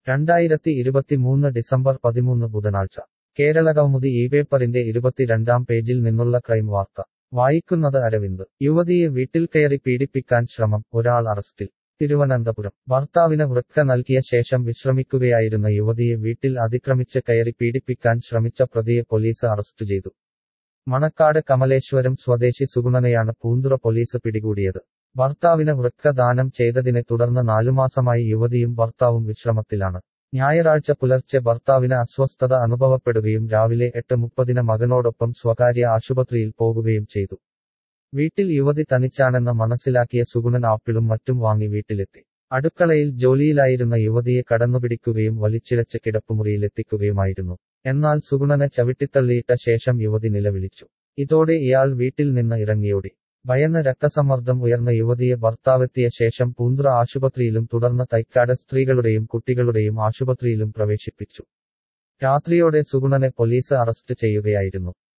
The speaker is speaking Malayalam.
രണ്ടായിരത്തി ഇരുപത്തിമൂന്ന് ഡിസംബർ പതിമൂന്ന് ബുധനാഴ്ച കേരളകൗമുദി ഈ പേപ്പറിന്റെ ഇരുപത്തിരണ്ടാം പേജിൽ നിന്നുള്ള ക്രൈം വാർത്ത വായിക്കുന്നത് അരവിന്ദ് യുവതിയെ വീട്ടിൽ കയറി പീഡിപ്പിക്കാൻ ശ്രമം ഒരാൾ അറസ്റ്റിൽ തിരുവനന്തപുരം ഭർത്താവിന് വൃക്ക നൽകിയ ശേഷം വിശ്രമിക്കുകയായിരുന്ന യുവതിയെ വീട്ടിൽ അതിക്രമിച്ച് കയറി പീഡിപ്പിക്കാൻ ശ്രമിച്ച പ്രതിയെ പോലീസ് അറസ്റ്റ് ചെയ്തു മണക്കാട് കമലേശ്വരം സ്വദേശി സുഗുണനെയാണ് പൂന്തുറ പോലീസ് പിടികൂടിയത് ഭർത്താവിന് വൃക്ക ദാനം ചെയ്തതിനെ തുടർന്ന് നാലുമാസമായി യുവതിയും ഭർത്താവും വിശ്രമത്തിലാണ് ഞായറാഴ്ച പുലർച്ചെ ഭർത്താവിന് അസ്വസ്ഥത അനുഭവപ്പെടുകയും രാവിലെ എട്ട് മുപ്പതിന് മകനോടൊപ്പം സ്വകാര്യ ആശുപത്രിയിൽ പോകുകയും ചെയ്തു വീട്ടിൽ യുവതി തനിച്ചാണെന്ന് മനസ്സിലാക്കിയ സുഗുണൻ ആപ്പിളും മറ്റും വാങ്ങി വീട്ടിലെത്തി അടുക്കളയിൽ ജോലിയിലായിരുന്ന യുവതിയെ കടന്നുപിടിക്കുകയും വലിച്ചിഴച്ച് കിടപ്പുമുറിയിലെത്തിക്കുകയുമായിരുന്നു എന്നാൽ സുഗുണനെ ചവിട്ടിത്തള്ളിയിട്ട ശേഷം യുവതി നിലവിളിച്ചു ഇതോടെ ഇയാൾ വീട്ടിൽ നിന്ന് ഇറങ്ങിയോടി ഭയന്ന് രക്തസമ്മർദ്ദം ഉയർന്ന യുവതിയെ ഭർത്താവെത്തിയ ശേഷം പൂന്തുറ ആശുപത്രിയിലും തുടർന്ന് തൈക്കാട് സ്ത്രീകളുടെയും കുട്ടികളുടെയും ആശുപത്രിയിലും പ്രവേശിപ്പിച്ചു രാത്രിയോടെ സുഗുണനെ പോലീസ് അറസ്റ്റ് ചെയ്യുകയായിരുന്നു